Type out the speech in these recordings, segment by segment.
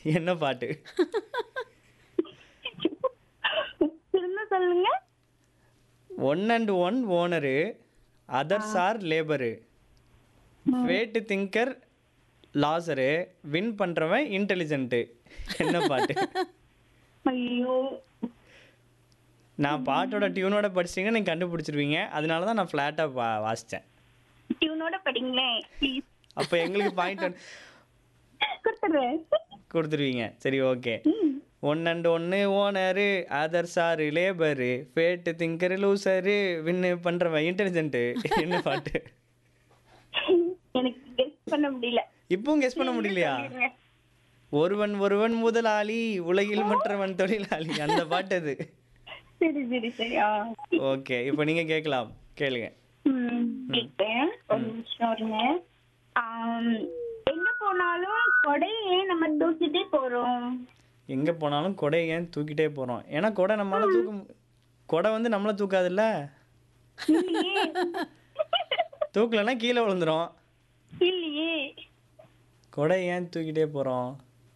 என்ன பாட்டு திரும்ப சொல்லுங்க one and one owner others are labour fat thinker loser win பண்ணுறவன் இன்டெலிஜென்ட்டு என்ன பாட்டு ஐயோ நான் பாட்டோட டியூனோட படிச்சிங்கன்னா நீங்கள் கண்டுபிடிச்சிருவீங்க அதனால தான் நான் ஃப்ளாட்டாக வா வாசித்தேன் டியூனோட படிங்களேன் ப்ளீஸ் அப்போ எங்களுக்கு பாயிண்ட் கொடுத்துடுறேன் கொடுத்துருவீங்க சரி ஓகே ஒன் அண்ட் ஒன்று owner others are labour fat thinker loser win பண்ணுறவன் இன்டெலிஜென்ட்டு என்ன பாட்டு எனக்கு கெஸ் பண்ண முடியல இப்பவும் கெஸ் பண்ண முடியலையா ஒருவன் ஒருவன் முதலாளி உலகில் மற்றவன் தொழிலாளி அந்த பாட்டு அது சரி சரி சரி ஆ ஓகே இப்போ நீங்கள் கேட்கலாம் கேளுங்க ம், கேட்பேன் ஒரு நிமிஷம் இருங்க ஆம், எங்க போனாலும் கொடையை ஏன் நம்ம தூக்கிட்டே போறோம் எங்கே போனாலும் கொடையை ஏன் தூக்கிட்டே போகிறோம் ஏன்னா கொடை நம்மளால தூக்க மு- கொடை வந்து நம்மளை தூக்காதுல்ல இல்லையே தூக்கலைன்னா கீழே விழுந்துரும் இல்லையே கொடை ஏன் தூக்கிட்டே போகிறோம்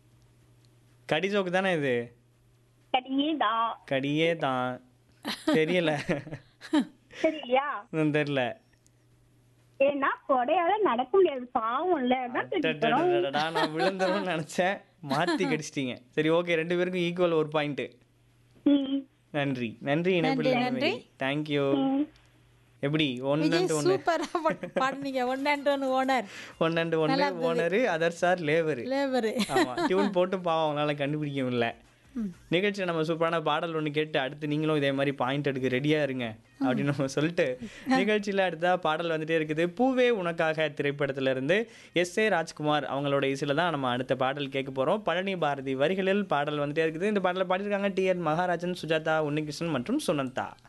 கடி ஜோக்கு தானே இது கடியே தான் கடியே தான் தெரியல சரியா இன்னும் தெரியல ஏன்னா கொடையால நடக்க முடியாது பாவம்ல அதான் தூக்கிட்டு போறோம். அடடடடடா, நான் விழுந்துரும்னு நினைச்சேன் மாத்தி கடிச்சிட்டீங்க சரி ஓகே ரெண்டு பேருக்கும் ஈக்குவல் ஒரு பாயிண்ட் ம், நன்றி நன்றி இணைப்பில் தேங்க்யூ ம். எப்படி ஒன் விஜய் அண்ட் ஒன்று சூப்பரா பாடுனீங்க one and one owner one and ஒன்று owner others are labour labour ஆமா டியூன் போட்டு பாவம் அவங்களால கண்டுபிடிக்க முடியல நிகழ்ச்சியில் நம்ம சூப்பரான பாடல் ஒன்று கேட்டு அடுத்து நீங்களும் இதே மாதிரி பாயிண்ட் எடுக்க ரெடியாக இருங்க அப்படின்னு நம்ம சொல்லிட்டு நிகழ்ச்சியில் அடுத்தா பாடல் வந்துட்டே இருக்குது பூவே உனக்காக திரைப்படத்துல இருந்து எஸ் ஏ ராஜ்குமார் அவங்களோட இசையில் தான் நம்ம அடுத்த பாடல் கேட்க போகிறோம் பழனி பாரதி வரிகளில் பாடல் வந்துட்டே இருக்குது இந்த பாடலை பாடியிருக்காங்க டி என் மகாராஜன் சுஜாதா உன்னிகிருஷ்ணன் மற்றும் சுனந்தா